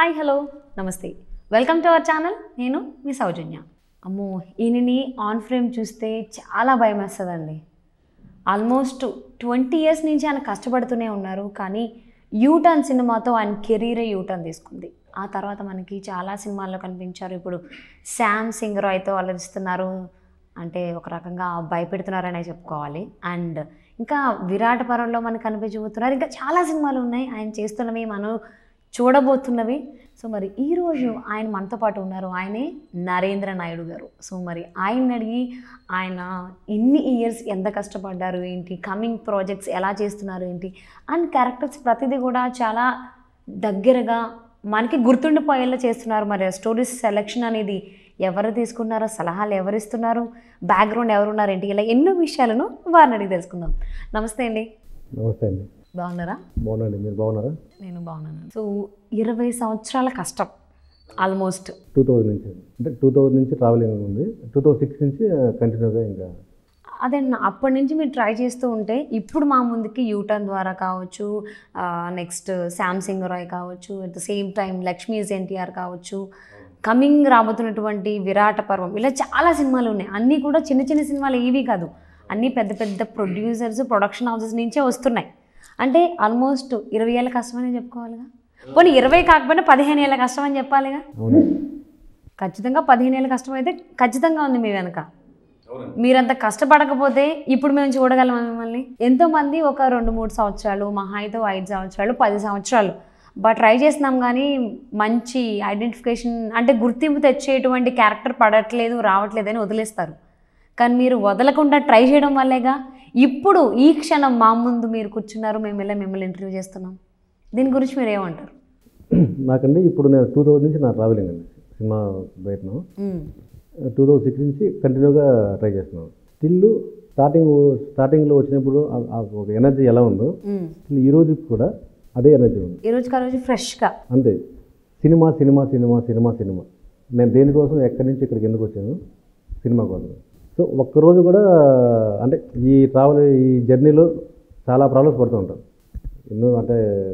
Hi hello నమస్తే welcome to our channel నేను మీ సౌజన్య అమ్మో ఈయనని ఆన్ ఫ్రేమ్ చూస్తే చాలా భయం వేస్తుందండి ఆల్మోస్ట్ ట్వంటీ ఇయర్స్ నుంచి ఆయన కష్టపడుతూనే ఉన్నారు కానీ యూటర్న్ సినిమాతో ఆయన కెరీరే యూటర్న్ తీసుకుంది ఆ తర్వాత మనకి చాలా సినిమాల్లో కనిపించారు ఇప్పుడు శామ్ సింగ్ రాయ్తో అలరిస్తున్నారు అంటే ఒక రకంగా భయపెడుతున్నారనే చెప్పుకోవాలి అండ్ ఇంకా విరాట పరంలో మనకు కనిపించబోతున్నారు ఇంకా చాలా సినిమాలు ఉన్నాయి ఆయన చేస్తున్నవి మనం చూడబోతున్నవి సో మరి ఈరోజు ఆయన మనతో పాటు ఉన్నారు ఆయనే నరేంద్ర నాయుడు గారు సో మరి ఆయన అడిగి ఆయన ఇన్ని ఇయర్స్ ఎంత కష్టపడ్డారు ఏంటి కమింగ్ ప్రాజెక్ట్స్ ఎలా చేస్తున్నారు ఏంటి అండ్ క్యారెక్టర్స్ ప్రతిదీ కూడా చాలా దగ్గరగా మనకి గుర్తుండిపోయేలా చేస్తున్నారు మరి స్టోరీస్ సెలెక్షన్ అనేది ఎవరు తీసుకున్నారో సలహాలు ఎవరు ఇస్తున్నారు బ్యాక్గ్రౌండ్ ఎవరు ఉన్నారు ఏంటి ఇలా ఎన్నో విషయాలను వారిని అడిగి తెలుసుకుందాం నమస్తే అండి నమస్తే అండి బాగున్నారా బాగున్నాండి మీరు బాగున్నారా నేను బాగున్నాను సో ఇరవై సంవత్సరాల కష్టం ఆల్మోస్ట్ టూ థౌజండ్ నుంచి అంటే టూ థౌజండ్ నుంచి ట్రావెలింగ్ ఉంది టూ థౌజండ్ సిక్స్ నుంచి కంటిన్యూగా ఇంకా అదే అన్న అప్పటి నుంచి మీరు ట్రై చేస్తూ ఉంటే ఇప్పుడు మా ముందుకి యూటర్న్ ద్వారా కావచ్చు నెక్స్ట్ శాంసింగ్ రాయ్ కావచ్చు at the same time Lakshmi's NTR కావచ్చు కమింగ్ రాబోతున్నటువంటి విరాట పర్వం ఇలా చాలా సినిమాలు ఉన్నాయి అన్నీ కూడా చిన్న చిన్న సినిమాలు ఏవి కాదు అన్నీ పెద్ద పెద్ద ప్రొడ్యూసర్స్ ప్రొడక్షన్ హౌసెస్ నుంచే వస్తున్నాయి అంటే ఆల్మోస్ట్ ఇరవై ఏళ్ళ కష్టమని చెప్పుకోవాలిగా పోనీ ఇరవై కాకపోయినా పదిహేను ఏళ్ళ కష్టం అని చెప్పాలిగా అవును ఖచ్చితంగా పదిహేను ఏళ్ళ కష్టం అయితే ఖచ్చితంగా ఉంది మీ వెనక మీరంత కష్టపడకపోతే ఇప్పుడు మేము చూడగలమా మిమ్మల్ని ఎంతోమంది ఒక రెండు మూడు సంవత్సరాలు మహా అయితే ఐదు సంవత్సరాలు పది సంవత్సరాలు బట్ ట్రై చేస్తున్నాం కానీ మంచి ఐడెంటిఫికేషన్ అంటే గుర్తింపు తెచ్చేటువంటి క్యారెక్టర్ పడట్లేదు రావట్లేదు అని వదిలేస్తారు కానీ మీరు వదలకుండా ట్రై చేయడం వల్లేగా ఇప్పుడు ఈ క్షణం మా ముందు మీరు కూర్చున్నారు మేము ఇలా మిమ్మల్ని ఇంటర్వ్యూ చేస్తున్నాం దీని గురించి మీరు ఏమంటారు నాకండి ఇప్పుడు నేను టూ థౌజండ్ నుంచి నా ట్రావెలింగ్ అండి సినిమా బయటను మ్మ్. టూ థౌజండ్ సిక్స్ నుంచి కంటిన్యూగా ట్రై చేస్తున్నాను స్టిల్ స్టార్టింగ్ స్టార్టింగ్లో వచ్చినప్పుడు ఆ- ఆ ఒక ఎనర్జీ ఎలా ఉందో మ్మ్. still ఈ రోజు కూడా అదే ఎనర్జీ ఉంది ఈ రోజుకి ఆ రోజు ఫ్రెష్గా అంతే cinema cinema cinema cinema cinema నేను దేనికోసం ఎక్కడి నుంచి ఇక్కడికి ఎందుకు వచ్చాను సినిమా కోసం సో ఒక్కరోజు కూడా అంటే ఈ ట్రావెల్ ఈ జర్నీలో చాలా ప్రాబ్లమ్స్ పడుతూ ఉంటాం ఎన్నో అంటే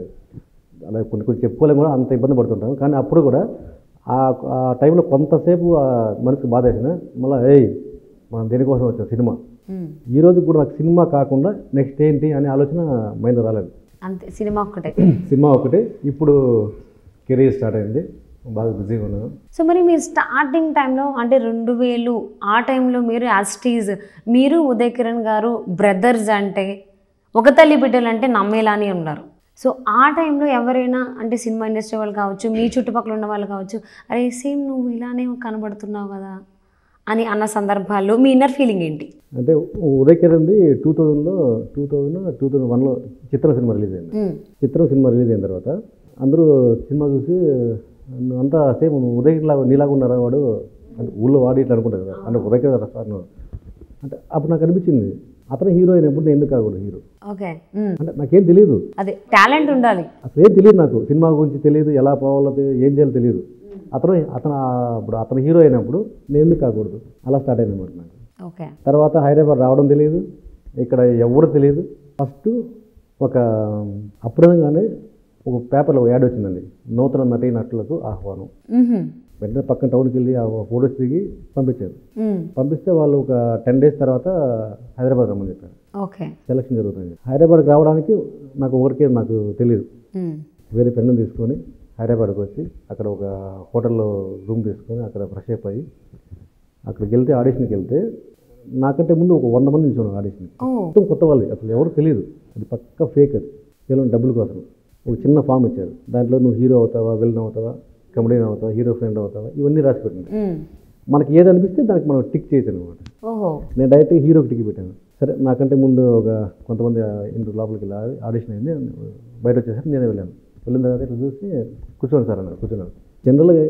అలా కొన్ని కొన్ని చెప్పుకోలేము కూడా అంత ఇబ్బంది పడుతుంటాం కానీ అప్పుడు కూడా ఆ ఆ టైంలో కొంతసేపు ఆ మనసుకు బాధ వేసిన మళ్ళీ ఏయ్ మనం దేనికోసం వచ్చాం సినిమా మ్మ్. ఈ రోజు కూడా నాకు సినిమా కాకుండా నెక్స్ట్ ఏంటి అనే ఆలోచన మైండ్ రాలేదు అంతే సినిమా ఒక్కటే సినిమా ఒకటి ఇప్పుడు కెరీర్ స్టార్ట్ అయింది బాగా బిజీగా ఉన్నాను సో మరి మీరు స్టార్టింగ్ టైంలో అంటే రెండు వేలు ఆ టైంలో మీరు యాస్టీజ్ మీరు ఉదయ్ కిరణ్ గారు బ్రదర్స్ అంటే ఒక తల్లి బిడ్డలు అంటే నమ్మేలానే ఉన్నారు సో ఆ టైంలో ఎవరైనా అంటే సినిమా ఇండస్ట్రీ వాళ్ళు కావచ్చు మీ చుట్టుపక్కల ఉన్న వాళ్ళు కావచ్చు అరే సేమ్ నువ్వు ఇలానే కనబడుతున్నావు కదా అని అన్న సందర్భాల్లో మీ ఇన్నర్ ఫీలింగ్ ఏంటి అంటే ఉదయ్ కిరణ్ది టూ థౌజండ్లో టూ థౌజండ్ టూ థౌజండ్ వన్లో చిత్రం సినిమా రిలీజ్ అయింది మ్మ్. చిత్రం సినిమా రిలీజ్ అయిన తర్వాత అందరూ సినిమా చూసి "నువ్వు అంతా సేమ్ ఉదయ్ లాగా నీలాగా ఉన్నారా వాడు అంటే ఊళ్ళో వాడి ఇట్లా అనుకుంటారు కదా అంటే ఉదయ్ కిరణ్ సార్ నువ్వు." అంటే అప్పుడు నాకు అనిపించింది అతను హీరో అయినప్పుడు నేను ఎందుకు కాకూడదు హీరో ఓకే మ్మ్. అంటే నాకేం తెలియదు అదే టాలెంట్ ఉండాలి అసలు ఏం తెలియదు నాకు సినిమా గురించి తెలియదు ఎలా పోవాలో తె- ఏం చేయాలో తెలియదు అతను అతను ఆ- ఇప్పుడు అతను హీరో అయినప్పుడు నేను ఎందుకు కాకూడదు అలా స్టార్ట్ అయింది అనమాట నాకు ఓకే తర్వాత హైదరాబాద్ రావడం తెలియదు ఇక్కడ ఎవరు తెలియదు ఫస్ట్ ఒక అప్పుడనగానే ఒక పేపర్లో ఒక యాడ్ వచ్చిందండి నూతన నటీ నటులకు ఆహ్వానం మ్హూ. వెంటనే పక్కన టౌన్కి వెళ్ళి ఆ ఫోటోస్ దిగి పంపించారు మ్మ్. పంపిస్తే వాళ్ళు ఒక టెన్ డేస్ తర్వాత హైదరాబాద్ రమ్మని చెప్పారు ఓకే సెలక్షన్ జరుగుతుంది హైదరాబాద్కి రావడానికి నాకు ఒకరికే నాకు తెలియదు మ్మ్. వేరే పెన్ను తీసుకొని హైదరాబాద్కి వచ్చి అక్కడ ఒక హోటల్లో రూమ్ తీసుకొని అక్కడ ఫ్రెష్ అప్ అయ్యి అక్కడికి వెళ్తే ఆడిషన్కి వెళ్తే నాకంటే ముందు ఒక వంద మంది నిల్చున్నారు ఆడిషన్ ఓ మొత్తం కొత్త వాళ్ళు అసలు ఎవరు తెలియదు అది పక్క ఫేక్ అది కేవలం డబ్బుల కోసం ఒక చిన్న ఫామ్ ఇచ్చారు దాంట్లో నువ్వు హీరో అవుతావా విలన్ అవుతావా కమెడియన్ అవుతావా హీరో ఫ్రెండ్ అవుతావా ఇవన్నీ రాసి పెట్టింది మ్మ్. మనకి ఏది అనిపిస్తే దానికి మనం టిక్ చేయొచ్చు అనమాట ఓహో నేను డైరెక్ట్గా హీరోకి టిక్ పెట్టాను సరే నాకంటే ముందు ఒక కొంతమంది ఇంటి లోపలికి వెళ్ళి ఆడిషన్ అయింది బయట వచ్చేసరికి నేనే వెళ్ళాను వెళ్ళిన తర్వాత ఇట్లా చూసి కూర్చోండి సార్ అన్నారు కూర్చున్నాను జనరల్గా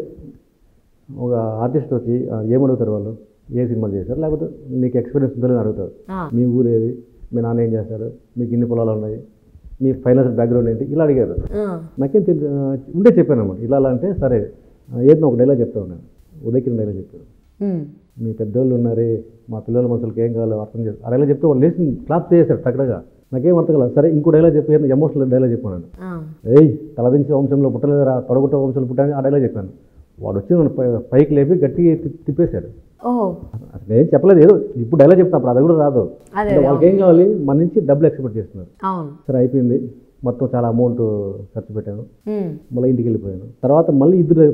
ఒక ఆర్టిస్ట్ వచ్చి "ఆ, ఏం అడుగుతారు వాళ్ళు ఏ సినిమాలు చేశారు లేకపోతే నీకు ఎక్స్పీరియన్స్ ఉందో లేదో అడుగుతారు ఆ. మీ ఊరు ఏది మీ నాన్న ఏం చేస్తారు మీకు ఇన్ని పొలాలు ఉన్నాయి మీ ఫైనాన్షియల్ బ్యాక్గ్రౌండ్ ఏంటి ఇలా అడిగారు ఆ. నాకేం తెలియదు ఆ, ఉండే చెప్పాను అన్నమాట ఇలా అలా అంటే సరే ఆ, ఏదో ఒక డైలాగ్ చెప్తా ఉన్నాను ఉదయకిన డైలాగ్ చెప్పాను మ్మ్. మీ పెద్దోళ్ళు ఉన్నారే మా పిల్లల మనుషులకి ఏం కావాలో అర్థం చేస్తారు అలా చెప్తే వాళ్ళు లేచి క్లాస్ చేశారు తగ్గడగా నాకేం అర్థం కాలేదు సరే ఇంకో డైలాగ్ చెప్పాను ఎమోషనల్ డైలాగ్ చెప్పాను ఆ, ఏయ్ తలదించి వంశంలో పుట్టలేదురా తొడగొట్ట వంశంలో పుట్టాను ఆ డైలాగ్ చెప్పాను వాడు వచ్చి నన్ను పై- పైకి లేపి గట్టిగా తి- తిప్పేశాడు ఓ అసలు నేను చెప్పలేదు ఏదో ఇప్పుడు డైలాగ్ చెప్తా అప్పుడు అది కూడా రాదు అదే అంటే వాళ్ళకి ఏం కావాలి మన నుంచి డబ్బులు ఎక్స్పెక్ట్ చేస్తున్నారు అవును సరే అయిపోయింది మొత్తం చాలా అమౌంట్ ఖర్చు పెట్టాను ఉమ్, మళ్ళీ ఇంటికి వెళ్ళిపోయాను తర్వాత మళ్ళీ ఇద్దరు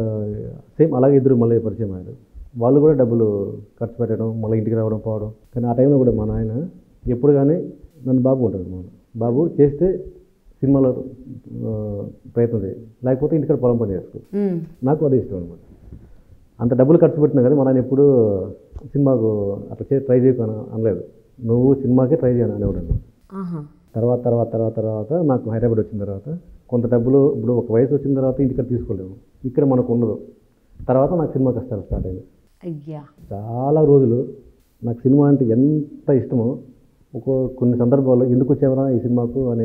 సేమ్ అలాగే ఇద్దరు మళ్ళీ పరిచయం అయ్యారు వాళ్ళు కూడా డబ్బులు ఖర్చు పెట్టడం మళ్ళీ ఇంటికి రావడం పోవడం కానీ ఆ టైంలో కూడా మా నాయన ఎప్పుడు కానీ నన్ను బాబు ఉంటుంది మా బాబు చేస్తే సినిమాలో ఆ, ప్రయత్నం చేయి లేకపోతే ఇంటికాడ పొలం పని చేసుకో ఉమ్, నాకు అదే ఇష్టం అనమాట అంత డబ్బులు ఖర్చు పెట్టినా కానీ మా నాయన ఎప్పుడు సినిమాకు అట్లా చేసి ట్రై చేయకు అనలేదు నువ్వు సినిమాకే ట్రై చేయను అనేవాడు అనమాట ఆహా తర్వాత తర్వాత తర్వాత తర్వాత నాకు హైదరాబాద్ వచ్చిన తర్వాత కొంత డబ్బులు ఇప్పుడు ఒక వయసు వచ్చిన తర్వాత ఇంటికి తీసుకోలేము ఇక్కడ మనకు ఉండదు తర్వాత నాకు సినిమా కష్టాలు స్టార్ట్ అయింది అయ్యా చాలా రోజులు నాకు సినిమా అంటే ఎంత ఇష్టమో ఒక కొన్ని సందర్భాల్లో ఎందుకు వచ్చావరా ఈ సినిమాకు అనే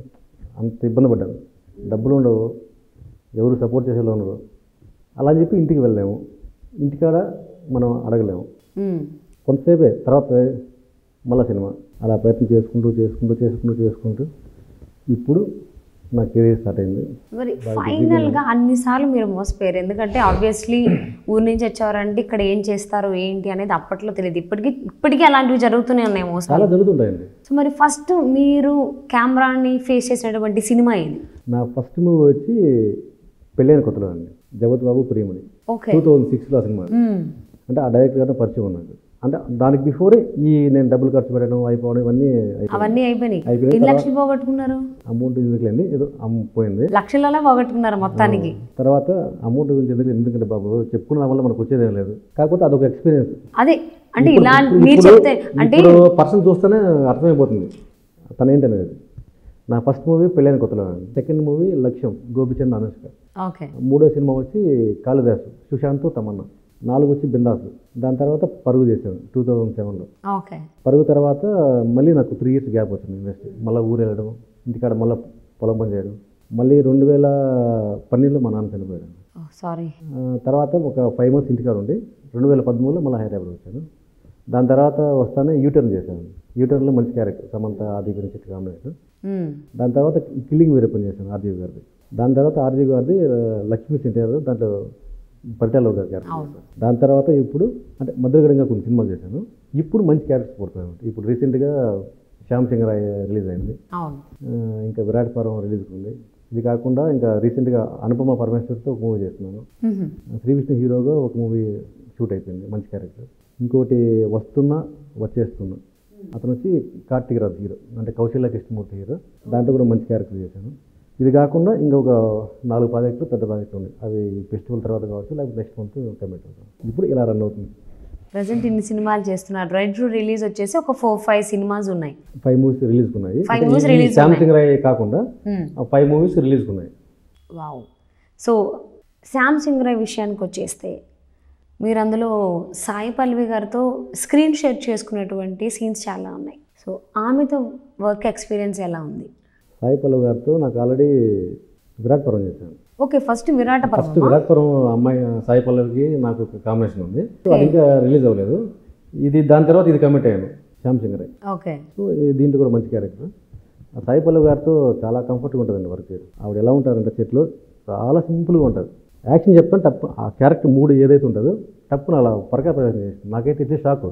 అంత ఇబ్బంది పడ్డాను డబ్బులు ఉండవు ఎవరు సపోర్ట్ చేసేలా ఉండరు అలా అని చెప్పి ఇంటికి వెళ్ళలేము ఇంటికాడ మనం అడగలేము ఉమ్, కొంతసేపే తర్వాత మళ్ళీ సినిమా అలా ప్రయత్నం చేసుకుంటూ చేసుకుంటూ చేసుకుంటూ చేసుకుంటూ ఇప్పుడు నా కెరీర్ స్టార్ట్ అయింది మరి ఫైనల్గా అన్నిసార్లు మీరు మోసపోయారు ఎందుకంటే ఆబ్వియస్లీ ఊరి నుంచి వచ్చేవారంటే ఇక్కడ ఏం చేస్తారు ఏంటి అనేది అప్పట్లో తెలియదు ఇప్పటికీ ఇప్పటికీ అలాంటివి జరుగుతూనే ఉన్నాయి మోసాలు చాలా జరుగుతుంటాయండి సో మరి ఫస్ట్ మీరు కెమెరాని ఫేస్ చేసినటువంటి సినిమా ఏది నా ఫస్ట్ మూవీ వచ్చి పెళ్ళైన కొత్తలో అండి Jagath Babu Priyamani okay two thousand సిక్స్లో ఆ సినిమా అంటే ఆ డైరెక్టర్ గారితో పరిచయం ఉన్నాడు అంటే దానికి బిఫోరే ఈ నేను డబ్బులు ఖర్చు పెట్టడం అయిపోవడం ఇవన్నీ అయిపోయి అవన్నీ అయిపోయినాయి అయిపోయిన ఎన్ని లక్షలు పోగొట్టుకున్నారు అమౌంట్ ఎందుకులేండి ఏదో అమ్మ పోయింది లక్షలలో పోగొట్టుకున్నారు మొత్తానికి తర్వాత అమౌంట్ గురించి ఎందుకు ఎందుకంటే బాబు చెప్పుకున్న వల్ల మనకు వచ్చేదేం లేదు కాకపోతే అదొక ఎక్స్పీరియన్స్ అదే అంటే ఇలా ఇప్పుడు- మీరు ఇప్పుడు- చెప్తే అంటే ఇప్పుడు పర్సన్ చూస్తేనే అర్థమైపోతుంది తను ఏంటనేది నా ఫస్ట్ మూవీ పెళ్ళైన కొత్తలో second movie Lakshyam Gopichand Anushka okay మూడో సినిమా వచ్చి కాళిదాసు సుశాంత్ తమన్నా నాలుగు వచ్చి బిందాసు దాని తర్వాత పరుగు చేశాను టూ థౌజండ్ సెవెన్లో ఓకే పరుగు తర్వాత మళ్ళీ నాకు త్రీ ఇయర్స్ గ్యాప్ వచ్చింది ఇండస్ట్రీ మళ్ళీ ఊరు వెళ్ళడం ఇంటికాడ మళ్ళీ పొలం పని చేయడం మళ్ళీ రెండు వేల పన్నెండులో మా నాన్న చనిపోయాడు సారీ ఆ, తర్వాత ఒక ఫైవ్ మంత్స్ ఇంటికాడ ఉండి రెండు వేల పదమూడులో మళ్ళీ హైదరాబాద్ వచ్చాను దాని తర్వాత వస్తానే యూటర్న్ చేశాను యూటర్న్లో మంచి క్యారెక్టర్ సమంత ఆది గురించి కాంబినేషన్ దాని తర్వాత కిల్లింగ్ వేరే పని చేశాను ఆర్జీవి గారిది దాని తర్వాత ఆర్జీవి గారిది ఆ, లక్ష్మీ సెంటర్ దాంట్లో పరిటాలో గారి క్యారెక్టర్ చేశాను. దాని తర్వాత ఇప్పుడు అంటే మధురగడంగా కొన్ని సినిమాలు చేశాను ఇప్పుడు మంచి క్యారెక్టర్స్ పడుతున్నాయి ఇప్పుడు రీసెంట్గా శ్యామ్ సింగ్ రాయ్ రిలీజ్ అయింది అవును ఆ, ఇంకా విరాట్ పర్వం రిలీజ్ ఉంది ఇది కాకుండా ఇంకా రీసెంట్గా అనుపమ పరమేశ్వర్తో ఒక మూవీ చేస్తున్నాను మ్మ్. శ్రీ విష్ణు హీరోగా ఒక మూవీ షూట్ అయిపోయింది మంచి క్యారెక్టర్ ఇంకోటి వస్తున్నా వచ్చేస్తున్నా అతను వచ్చి కార్తీక్ రాజ్ హీరో అంటే కౌశల్య కృష్ణమూర్తి హీరో దాంట్లో కూడా మంచి క్యారెక్టర్ చేశాను ఇది కాకుండా ఇంకొక నాలుగు ప్రాజెక్టులు పెద్ద ప్రాజెక్టులు ఉన్నాయి అవి ఫెస్టివల్ తర్వాత కావచ్చు లేకపోతే నెక్స్ట్ మంత్ కమిట్ అవుతాం ఇప్పుడు ఇలా రన్ అవుతుంది ప్రజెంట్ ఇన్ని సినిమాలు చేస్తున్నారు రెడ్ రూ రిలీజ్ వచ్చేసి ఒక ఫోర్ ఫైవ్ సినిమాస్ ఉన్నాయి ఫైవ్ మూవీస్ రిలీజ్ ఉన్నాయి Five movies release Shyam Singh Roy కాకుండా మ్మ్. ఆ ఫైవ్ మూవీస్ రిలీజ్ ఉన్నాయి వావ్ సో శామ్ సింగ్ రాయ్ విషయానికి వచ్చేస్తే మీరు అందులో సాయి పల్లవి గారితో స్క్రీన్ షేర్ చేసుకునేటువంటి సీన్స్ చాలా ఉన్నాయి సో ఆమెతో వర్క్ ఎక్స్పీరియన్స్ ఎలా ఉంది సాయి పల్లవ్ గారితో నాకు ఆల్రెడీ విరాట్ పర్వం చేశాను ఓకే ఫస్ట్ విరాట ఫస్ట్ పర్వం విరాట్ పర్వం అమ్మాయి సాయి పల్లవికి నాకు ఒక కాంబినేషన్ ఉంది సో అది ఇంకా రిలీజ్ అవ్వలేదు ఇది దాని తర్వాత ఇది కమిట్ అయ్యాను శ్యామ్ సింగ్ రాయ్ ఓకే సో ఈ- దీంట్లో కూడా మంచి క్యారెక్టర్ ఆ సాయి పల్లవి గారితో చాలా కంఫర్ట్గా ఉంటుందండి వర్క్ చేయడం ఆవిడ ఎలా ఉంటారంటే చెట్లు చాలా సింపుల్గా ఉంటుంది యాక్షన్ చెప్తాను టప్ ఆ క్యారెక్టర్ మూడు ఏదైతే ఉంటుందో టప్పున అలా పరకా ప్రవేశం చేస్తుంది నాకైతే ఇదే షాక్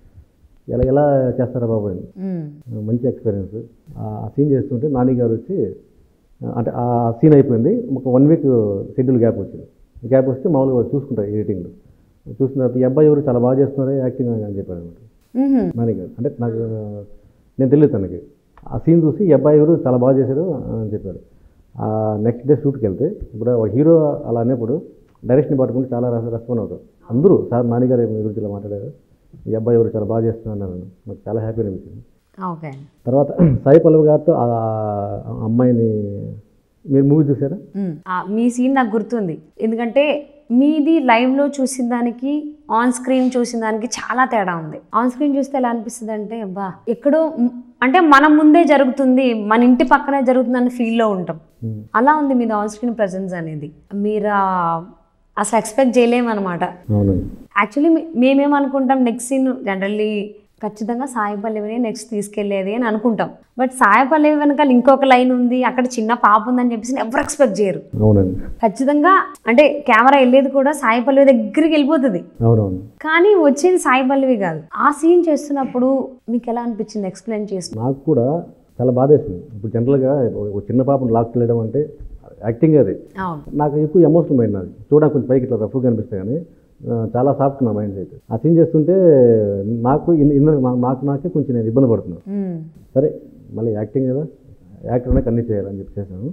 ఎలా ఎలా చేస్తారా బాబు అని మ్మ్. మంచి ఎక్స్పీరియన్స్ ఆ సీన్ చేస్తుంటే నాని గారు వచ్చి అంటే ఆ సీన్ అయిపోయింది ఒక వన్ వీక్ షెడ్యూల్ గ్యాప్ వచ్చింది గ్యాప్ వస్తే మామూలుగా వాళ్ళు చూసుకుంటారు ఎడిటింగ్లో చూసిన తర్వాత ఈ అబ్బాయి ఎవరు చాలా బాగా చేస్తున్నారు యాక్టింగ్ అని చెప్పారు అనమాట మ్హూ. నాని గారు అంటే నాకు నేను తెలియదు తనకి ఆ సీన్ చూసి ఈ అబ్బాయి ఎవరు చాలా బాగా చేశారు అని చెప్పారు ఆ నెక్స్ట్ డే షూట్కి వెళ్తే ఇప్పుడు ఒక హీరో అలా అనేప్పుడు డైరెక్షన్ పట్టుకుంటే చాలా రెస్- రెస్పాండ్ అవుతారు అందరూ సార్ నాన్నగారు మీ గురించి ఇలా మాట్లాడారు ఈ అబ్బాయి ఎవరు చాలా బాగా చేస్తున్నారు అన్నారు నాకు చాలా హ్యాపీ అనిపించింది ఓకే తర్వాత సాయి పల్లవి గారితో ఆ అమ్మాయిని మీరు మూవీ చూసారా మ్మ్. ఆ, మీ సీన్ నాకు గుర్తుంది ఎందుకంటే మీది లైవ్లో చూసిన దానికి ఆన్ స్క్రీన్ చూసిన దానికి చాలా తేడా ఉంది ఆన్ స్క్రీన్ చూస్తే ఎలా అనిపిస్తుంది అంటే అబ్బా ఎక్కడో మ్, అంటే మన ముందే జరుగుతుంది మన ఇంటి పక్కనే జరుగుతుంది అన్న ఫీల్లో ఉంటాం మ్మ్. అలా ఉంది మీది ఆన్ స్క్రీన్ ప్రజెన్స్ అనేది మీరు ఆ, అసలు ఎక్స్పెక్ట్ చేయలేమన్నమాట అవునండి యాక్చువల్లీ మేమేమనుకుంటాం నెక్స్ట్ సీన్ జనరల్లీ ఖచ్చితంగా సాయి పల్లవిని నెక్స్ట్ తీసుకెళ్లేది అని అనుకుంటాం బట్ సాయి పల్లవి వెనకాల ఇంకొక లైన్ ఉంది అక్కడ చిన్న పాప ఉందని చెప్పేసి ఎవరు ఎక్స్పెక్ట్ చేయరు అవునండి ఖచ్చితంగా అంటే కెమెరా వెళ్ళేది కూడా సాయి పల్లవి దగ్గరికి వెళ్ళిపోతుంది అవునవును కానీ వచ్చేది సాయి పల్లవి కాదు ఆ సీన్ చేస్తున్నప్పుడు మీకు ఎలా అనిపించింది ఎక్స్ప్లెయిన్ చేస్తూ నాకు కూడా చాలా బాధ వేసింది ఇప్పుడు జనరల్గా ఒక చిన్న పాపను లాక్ వెళ్ళడం అంటే యాక్టింగ్ అది అవును నాకు ఎక్కువ ఎమోషనల్ మైండ్ నాది చూడడానికి కొంచెం పైకి ఇట్లా రఫ్గా కనిపిస్తాయి కానీ ఆ, చాలా సాఫ్ట్ నా మైండ్ అయితే ఆ సీన్ చేస్తుంటే నాకు ఇన్- ఇన్న- నా- నాకు నాకే కొంచెం నేను ఇబ్బంది పడుతున్నాను మ్మ్. సరే మళ్ళీ యాక్టింగ్ కదా యాక్టర్ అనే అన్నీ చేయాలని చెప్పి చేశాను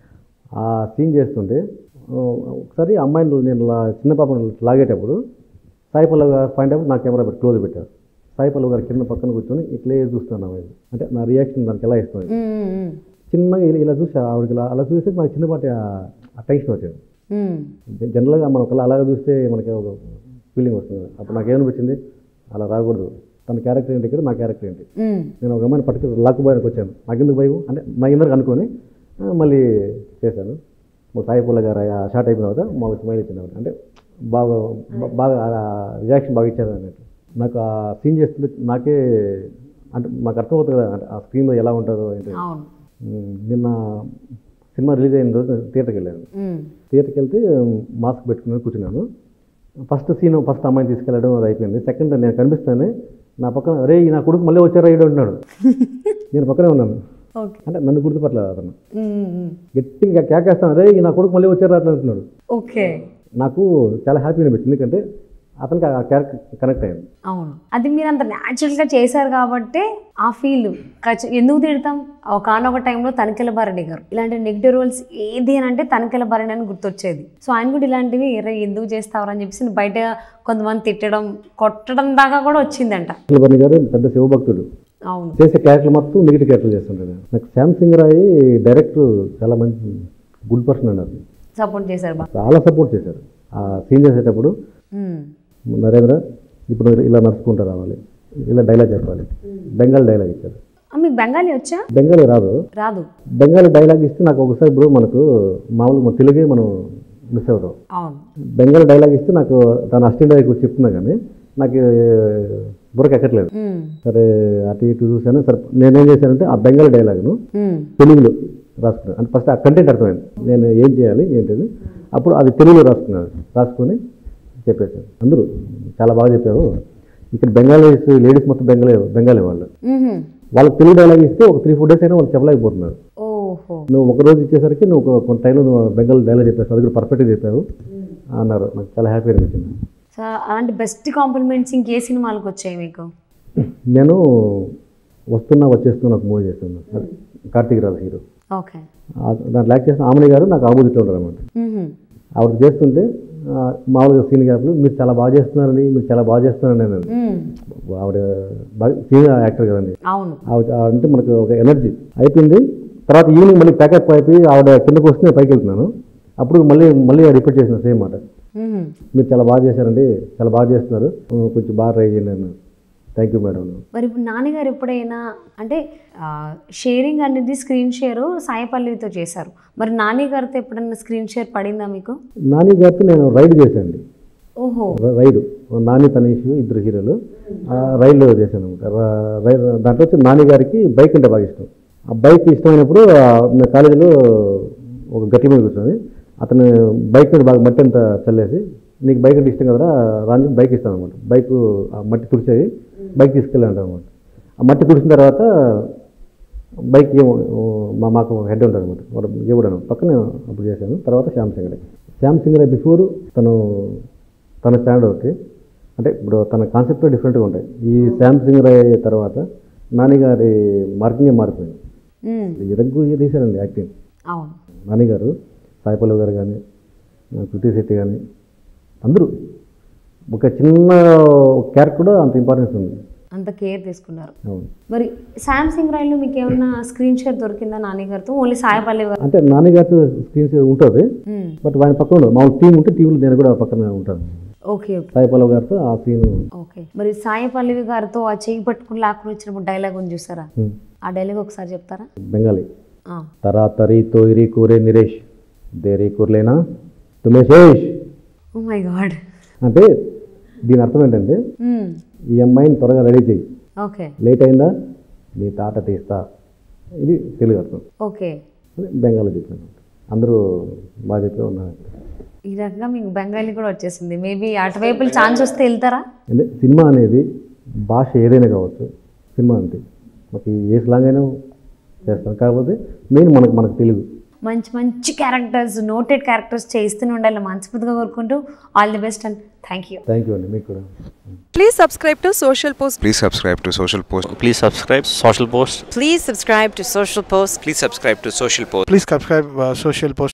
ఆ సీన్ చేస్తుంటే ఆ, ఒకసారి ఆ అమ్మాయిని నేను లా- చిన్న పాపను లాగేటప్పుడు సాయి పల్లవి గారు పాయింట్ అప్పుడు నా కెమెరా పెట్టి క్లోజ్ పెట్టారు సాయి పల్లవి గారు కింద పక్కన కూర్చొని ఇట్లే చూస్తాను ఆమె అంటే నా రియాక్షన్ దానికి ఎలా ఇస్తుంది మ్మ్, మ్మ్, చిన్నగా ఇలా- ఇలా చూసి ఆవిడకి ఇలా అలా చూస్తే నాకు చిన్నపాటి ఆ టెన్షన్ వచ్చింది మ్మ్. జ- జనరల్గా మనం ఒకలా అలాగే చూస్తే మనకి ఒక ఫీలింగ్ వస్తుంది అప్పుడు నాకేమనిపించింది అలా రాకూడదు తన క్యారెక్టర్ ఏంటి ఇక్కడ నా క్యారెక్టర్ ఏంటి మ్మ్. నేను ఒక అమ్మాయిని పట్టుకు లాక్కుపోయానికి వచ్చాను నాకు ఎందుకు భయం అంటే నా ఇందరికి అనుకొని ఆ, మళ్ళీ చేశాను మా సాయి పుల్ల గారు ఆ షార్ట్ అయిపోయిన తర్వాత మాకు స్మైల్ ఇచ్చింది ఆవిడ. అంటే బాగా బా- బాగా రియాక్షన్ బాగా ఇచ్చారు అన్నట్టు నాకు ఆ సీన్ చేస్తుంటే నాకే అంటే మాకు అర్థమవుతుంది కదా అంటే ఆ స్క్రీన్లో ఎలా ఉంటుందో ఏంటి అవును ఉమ్, నిన్న సినిమా రిలీజ్ అయిన రోజు థియేటర్కి వెళ్ళాను మ్మ్. థియేటర్కి వెళ్తే మాస్క్ పెట్టుకుని కూర్చున్నాను ఫస్ట్ సీన్ ఫస్ట్ అమ్మాయిని తీసుకెళ్ళడం అది అయిపోయింది సెకండ్ నేను కనిపిస్తానే నా పక్కన రే నా కొడుకు మళ్ళీ వచ్చారా ఈడు అంటున్నాడు నేను పక్కనే ఉన్నాను ఓకే అంటే నన్ను గుర్తుపట్టలేదు అతను మ్మ్, మ్మ్. గట్టిగా కేకేస్తాను రే నా కొడుకు మళ్ళీ వచ్చారా అట్లా అంటున్నాడు ఓకే నాకు చాలా హ్యాపీ అనిపించింది ఎందుకంటే అతనికి ఆ క్యారెక్టర్ కనెక్ట్ అయింది అవును అది మీరు అంత న్యాచురల్గా చేశారు కాబట్టి ఆ ఫీల్ ఎందుకు తిడతాం ఒక ఆనొక టైంలో తనికెల భరణి గారు ఇలాంటి నెగిటివ్ రోల్స్ ఏది అని అంటే తనికెల భరణి అని గుర్తొచ్చేది సో ఆయన కూడా ఇలాంటివి "ఎర్ర ఎందుకు చేస్తావు అని చెప్పేసి బయట కొంతమంది తిట్టడం కొట్టడం దాకా కూడా వచ్చిందంట అఖిలబర్ణి గారు పెద్ద శివభక్తుడు అవును చేసే క్యారెక్టర్ మొత్తం నెగిటివ్ క్యారెక్టర్ చేస్తుంటాడు నాకు శ్యామ్ సింగ్ రాయ్ డైరెక్టర్ చాలా మంచి గుడ్ పర్సన్ అన్నారు సపోర్ట్ చేశారు బాగా చాలా సపోర్ట్ చేశారు ఆ సీన్ చేసేటప్పుడు మ్మ్. నరేంద్ర ఇప్పుడు ఇలా నడుచుకుంటూ రావాలి ఇలా డైలాగ్ చెప్పాలి బెంగాల్ డైలాగ్ ఇచ్చారు ఆ, మీకు బెంగాలీ వచ్చా బెంగాలీ రాదు రాదు బెంగాలీ డైలాగ్ ఇస్తే నాకు ఒకసారి ఇప్పుడు మనకు మామూలుగా మన తెలుగే మనం మిస్ అవుతాం అవును బెంగాలీ డైలాగ్ ఇస్తే నాకు తన అసిస్టెంట్ డైరెక్టర్ చెప్తున్నా కానీ నాకు బుర్రకు ఎక్కట్లేదు మ్మ్. సరే అటు ఇటు చూశాను సరే నేనేం చేశానంటే ఆ బెంగాలీ డైలాగ్ను మ్మ్. తెలుగులో రాసుకున్నాను అంటే ఫస్ట్ ఆ కంటెంట్ అర్థమైంది నేను ఏం చేయాలి ఏంటిది అప్పుడు అది తెలుగులో రాసుకున్నాను రాసుకొని చెప్పేశాను అందరూ చాలా బాగా చెప్పారు ఇక్కడ బెంగాలీస్ లేడీస్ మొత్తం బెంగాలీ బెంగాలీ వాళ్ళు మ్మ్. వాళ్ళకి తెలుగు డైలాగ్ ఇస్తే ఒక త్రీ ఫోర్ డేస్ అయినా వాళ్ళు చెప్పలేకపోతున్నారు ఓహో నువ్వు ఒక రోజు ఇచ్చేసరికి నువ్వు ఒక- కొంత టైంలో నువ్వు బెంగాల్ డైలాగ్ చెప్పేసి అది కూడా పర్ఫెక్ట్గా చెప్పావు అన్నారు నాకు చాలా హ్యాపీ అనిపించింది సో అలాంటి బెస్ట్ కాంప్లిమెంట్స్ ఇంకే సినిమాలకు వచ్చాయి మీకు నేను వస్తున్నా వచ్చేస్తున్నా ఒక మూవీ చేస్తాను అది కార్తీక్ రాజు హీరో ఓకే ఆ- దాంట్లో యాక్ట్ చేసిన ఆమెని గారు నాకు ఆపోజిట్లో ఉంటారు అనమాట మ్మ్. ఆవిడ చేస్తుంటే ఆ, మామూలుగా సీన్ గ్యాప్లు మీరు చాలా బాగా చేస్తున్నారని మీరు చాలా బాగా చేస్తున్నారని నేను మ్మ్. ఆవిడ బాగా సీనియర్ యాక్టర్ కదండి అవును ఆవిడ ఆవిడ అంటే మనకు ఒక ఎనర్జీ అయిపోయింది తర్వాత ఈవినింగ్ మళ్ళీ ప్యాకప్ అయిపోయి ఆవిడ కిందకు వస్తే నేను పైకి వెళ్తున్నాను అప్పుడు మళ్ళీ మళ్ళీ రిపీట్ చేసిన సేమ్ మాట మ్మ్. మీరు చాలా బాగా చేశారండి చాలా బాగా చేస్తున్నారు ఆ, కొంచెం బాగా ట్రై చేయండి అన్న థ్యాంక్ యూ మేడం మరి ఇప్పుడు నాన్నగారు ఎప్పుడైనా అంటే షేరింగ్ అనేది స్క్రీన్ షేర్ సాయిపల్లితో చేశారు మరి నాని గారితో ఎప్పుడైనా స్క్రీన్ షేర్ పడిందా మీకు నాని గారితో నేను రైడ్ చేశాను ఓహో రైడ్ నాని తనీష్ ఇద్దరు హీరోలు ఆ రైడ్లో చేశాను అనమాట రైడ్ దాంట్లో వచ్చి నాని గారికి బైక్ అంటే బాగా ఇష్టం ఆ బైక్ ఇష్టమైనప్పుడు ఆ నా కాలేజీలో ఒక గట్టి మీద కూర్చొని అతను బైక్ మీద బాగా మట్టి అంతా చల్లేసి నీకు బైక్ అంటే ఇష్టం కదరా రాని బైక్ ఇస్తాను అనమాట బైక్ ఆ మట్టి తుడిచేది బైక్ తీసుకెళ్ళాను అనమాట ఆ మట్టి తుడిచిన తర్వాత బైక్ ఏమో మా మాకు హెడ్ ఉంటుంది అనమాట వాడు ఇవ్వడను పక్కన అప్పుడు చేశాను తర్వాత శ్యామ్ సింగరే శ్యామ్ సింగరే బిఫోర్ తను తన స్టాండ్ ఒకటి అంటే ఇప్పుడు తన కాన్సెప్ట్ డిఫరెంట్గా ఉంటాయి ఈ శ్యామ్ సింగరే తర్వాత నాని గారి మార్కింగే మారిపోయింది మ్మ్. ఎరగ్గు తీశారండి యాక్టింగ్ అవును నాని గారు సాయి పల్లవి గారు కానీ కృతి శెట్టి కానీ అందరూ ఒక చిన్న క్యారెక్టర్ కూడా అంత ఇంపార్టెన్స్ ఉంది అంత కేర్ తీసుకున్నారు అవును మరి శాంసంగ్ రైల్లో మీకు ఏమన్నా స్క్రీన్ షేర్ దొరికిందా నాని గారితో ఓన్లీ సాయిపల్లి గారు అంటే నాని గారితో స్క్రీన్ షేర్ ఉంటుంది మ్మ్. బట్ ఆయన పక్కన ఉండదు మామూలు టీం ఉంటే టీంలో నేను కూడా పక్కన ఉంటాను ఓకే ఓకే సాయి పల్లవి గారితో ఆ సీన్ ఓకే మరి సాయి పల్లవి గారితో ఆ చెయ్యి పట్టుకుని లాక్కుని వచ్చినప్పుడు డైలాగ్ ఉంది చూసారా ఆ డైలాగ్ ఒకసారి చెప్తారా బెంగాలీ ఆ. తరా తరి తోయిరి కూరే నిరేష్ దేరి కూరలేనా తుమే శేష్ ఓ మై గాడ్ అంటే దీని అర్థం ఏంటంటే ఈ అమ్మాయిని త్వరగా రెడీ చేయి ఓకే లేట్ అయిందా నీ తాట తీస్తా ఇది తెలుగు అర్థం ఓకే అదే బెంగాల్లో చెప్పాను అందరూ బాగా చెప్పే ఉన్నారు ఈ రకంగా మీకు బెంగాలీ కూడా వచ్చేసింది మేబీ అటువైపు ఛాన్స్ వస్తే వెళ్తారా అంటే సినిమా అనేది భాష ఏదైనా కావచ్చు సినిమా అంతే మనకి ఏ స్లాంగ్ అయినా చేస్తాం కాకపోతే మెయిన్ మనకు మనకు తెలుగు మంచి మంచి క్యారెక్టర్స్ నోటెడ్ క్యారెక్టర్స్ చేస్తూనే ఉండాలి మనస్ఫూర్తిగా కోరుకుంటూ all the best and thank you thank you అండి మీకు కూడా Please subscribe to Social Post. Please subscribe to Social Post. Please subscribe Social Post. Please subscribe to Social Post. Please subscribe to Social Post. Please subscribe uh, Social Post.